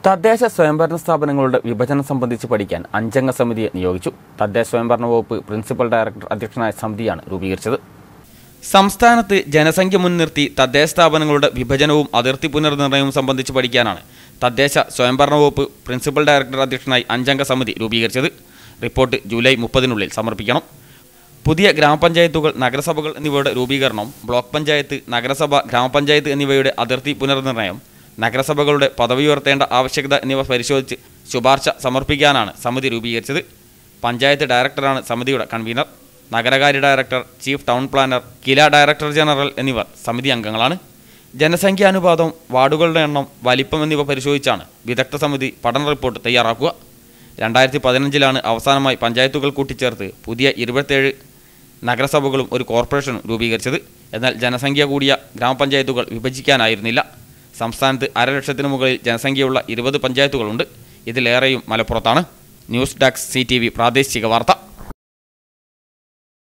തദ്ദേശ സ്വയംഭരണ സ്ഥാപനങ്ങളുടെ വിഭജനം സംബന്ധിച്ച് പഠിക്കാൻ അഞ്ചംഗ സമിതിയെ നിയോഗിച്ചു തദ്ദേശ സ്വയംഭരണ വകുപ്പ് പ്രിൻസിപ്പൽ ഡയറക്ടർ അധ്യക്ഷനായ സമിതിയാണ് രൂപീകരിച്ചത് സംസ്ഥാനത്ത് ജനസംഖ്യ മുൻനിർത്തി തദ്ദേശ സ്ഥാപനങ്ങളുടെ വിഭജനവും അതിർത്തി പുനർനിർണയവും സംബന്ധിച്ച് പഠിക്കാനാണ് തദ്ദേശ സ്വയംഭരണ വകുപ്പ് പ്രിൻസിപ്പൽ ഡയറക്ടർ അധ്യക്ഷനായി അഞ്ചംഗ സമിതി രൂപീകരിച്ചത് റിപ്പോർട്ട് ജൂലൈ മുപ്പതിനുള്ളിൽ സമർപ്പിക്കണം പുതിയ ഗ്രാമപഞ്ചായത്തുകൾ നഗരസഭകൾ എന്നിവയുടെ രൂപീകരണം ബ്ലോക്ക് പഞ്ചായത്ത് നഗരസഭ ഗ്രാമപഞ്ചായത്ത് എന്നിവയുടെ അതിർത്തി പുനർനിർണയം നഗരസഭകളുടെ പദവി ഉയർത്തേണ്ട ആവശ്യകത എന്നിവ പരിശോധിച്ച് ശുപാർശ സമർപ്പിക്കാനാണ് സമിതി രൂപീകരിച്ചത് പഞ്ചായത്ത് ഡയറക്ടറാണ് സമിതിയുടെ കൺവീനർ നഗരകാര്യ director chief town planner Kila director general എന്നിവർ സമിതി അംഗങ്ങളാണ് ജനസംഖ്യാനുപാതം വാർഡുകളുടെ എണ്ണം വലിപ്പം എന്നിവ പരിശോധിച്ചാണ് വിദഗ്ധ സമിതി പഠന റിപ്പോർട്ട് തയ്യാറാക്കുക രണ്ടായിരത്തി പതിനഞ്ചിലാണ് അവസാനമായി പഞ്ചായത്തുകൾ കൂട്ടിച്ചേർത്ത് പുതിയ ഇരുപത്തേഴ് നഗരസഭകളും ഒരു കോർപ്പറേഷനും രൂപീകരിച്ചത് എന്നാൽ ജനസംഖ്യ കൂടിയ ഗ്രാമപഞ്ചായത്തുകൾ വിഭജിക്കാനായിരുന്നില്ല സംസ്ഥാനത്ത് അരലക്ഷത്തിന് മുകളിൽ ജനസംഖ്യയുള്ള ഇരുപത് പഞ്ചായത്തുകളുണ്ട് ഇതിലേറെയും മലപ്പുറത്താണ് ന്യൂസ് ഡെസ്ക് സി പ്രാദേശിക വാർത്ത